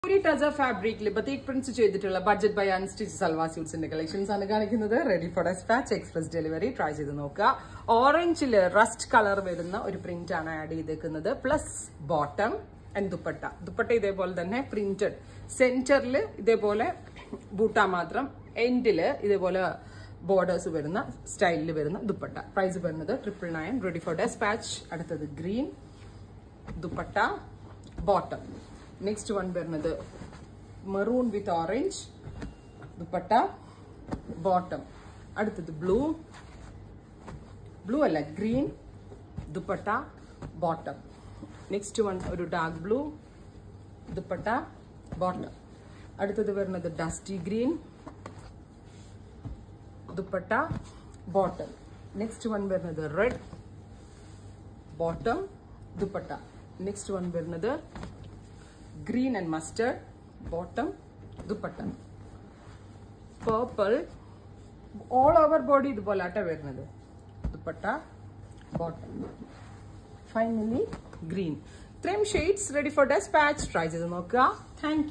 ഒരു ടസ ഫാബ്രിക്കിൽ ബത്തീക് പ്രിന്റ്സ് ചെയ്തിട്ടുള്ള ബഡ്ജറ്റ് ബൈ അൺസ്റ്റിച്ച് സൽവാർ സ്യൂട്ട്സിന്റെ കളക്ഷൻസ് ആണ് കാണിക്കുന്നത് ready for despatch express delivery try ചെയ്ത് നോക്കുക ഓറഞ്ചിൽ റസ്റ്റ് കളർ വരുന്ന ഒരു പ്രിന്റ് ആണ് ആഡ് ചെയ്തേക്കുന്നത് plus bottom and dupatta dupatta ഇതേപോലെ തന്നെ പ്രിന്റഡ് സെന്ററിൽ ഇതേപോലെ ബൂട്ട മാത്രം എൻഡില് ഇതേപോലെ ബോർഡേഴ്സ് വരുന്ന സ്റ്റൈലിൽ വരുന്ന ദുപ്പട്ട പ്രൈസ് വരുന്നത് triple nine ready for despatch അടുത്തത് green dupatta bottom next one വരുന്നത് maroon with orange dupatta bottom അടുത്തത് ബ്ലൂ ബ്ലൂ അല്ല green dupatta bottom next one ഒരു ഡാർക്ക് ബ്ലൂ ദുപ്പട്ട ബോട്ടം അടുത്തത് വരുന്നത് dusty green dupatta bottom next one വരുന്നത് red bottom dupatta next one വരുന്നത് green and mustard bottom dupatta purple all over body ഇതുപോലെ ആട്ട വരുന്നത് ദുപ്പട്ട ബോട്ടം ഫൈനലി ഗ്രീൻ ഇത്രയും shades ready for despatch try ചെയ്ത് നോക്കുക താങ്ക്